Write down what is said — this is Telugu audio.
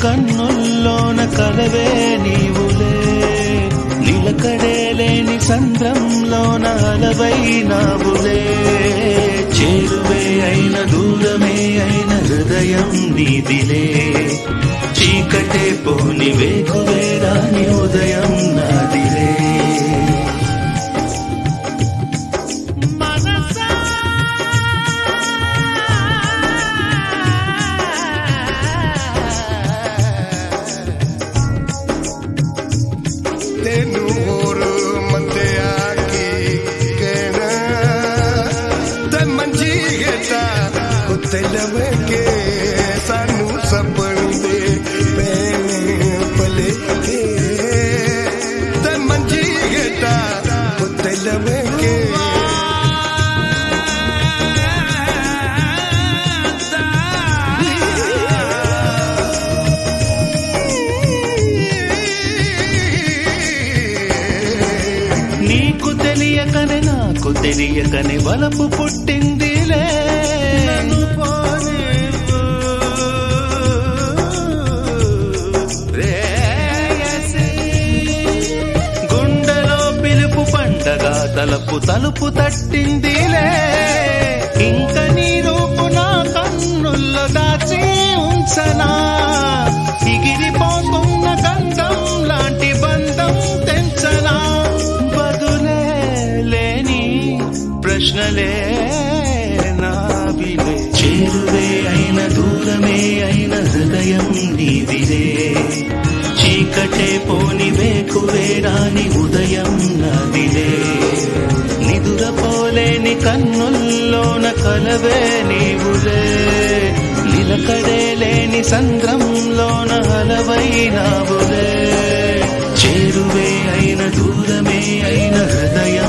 కన్నుల్లోన కలవే నీవులే నిలకడే లేని సంద్రంలోన అలవై నావులే చేరువే అయిన దూరమే అయిన హృదయం నీదిలే చీకటే పోని వేకువే రాని ఉదయం నాదిలే ਤੈਨੂੰ ਹੋਰ ਮੰਦਿਆ ਕੀ ਕਹਿਣਾ ਤੇ ਮੰਜੀ ਘਟਾ ਕੁੱਤੇ ਲਵੇ ਕੇ ਸਾਨੂੰ ਸਪਣ ਦੇ ਪੈਣੇ ਭਲੇ ਕੇ ਤੇ ਮੰਜੀ ਘਟਾ ਕੁੱਤੇ ਲਵੇ ਕੇ నీకు తెలియకనే నాకు తెలియకనే వలపు పుట్టిందిలే రేయసి. గుండెలో పిలుపు పండగ తలుపు తలుపు తట్టిందిలే ఇంక నీ రూపు నా కన్నుల్లో దాచి ఉంచనా ఎగిరిపోతున్న గంధం లాంటి బంధం తెంచనా బదులే లేని ప్రశ్నలే నావిలే చేరువే అయిన దూరమే అయిన హృదయం నీదిలే చీకటే పోని వేకువే రాని ఉదయం నాదిలే నిదురపోలేని కన్నుల్లోన కలవే నీవులే నిలకడే లేని సంద్రంలోన హలవైనావులే చేరువే అయిన దూరమే అయిన హృదయం